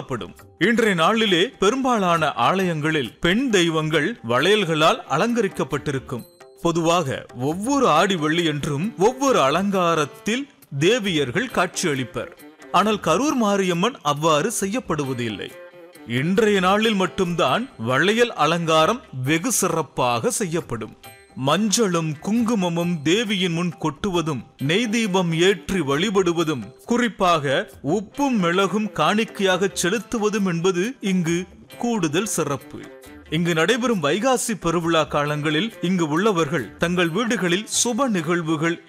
சொல்லப்படும் இன்றைய நாளிலே பெரும்பாலான ஆலயங்களில் பெண் தெய்வங்கள் வளையல்களால் அலங்கரிக்கப்பட்டிருக்கும் பொதுவாக ஒவ்வொரு ஆடி வெள்ளி என்றும் ஒவ்வொரு அலங்காரத்தில் தேவியர்கள் காட்சியளிப்பர் ஆனால் கரூர் மாரியம்மன் அவ்வாறு செய்யப்படுவது இல்லை இன்றைய நாளில் மட்டும்தான் வளையல் அலங்காரம் வெகு சிறப்பாக செய்யப்படும் மஞ்சளும் குங்குமமும் தேவியின் முன் கொட்டுவதும் நெய் தீபம் ஏற்றி வழிபடுவதும் குறிப்பாக உப்பும் மிளகும் காணிக்கையாக செலுத்துவதும் என்பது இங்கு கூடுதல் சிறப்பு இங்கு நடைபெறும் வைகாசி பெருவிழா காலங்களில் இங்கு உள்ளவர்கள் தங்கள் வீடுகளில் சுப நிகழ்வுகள்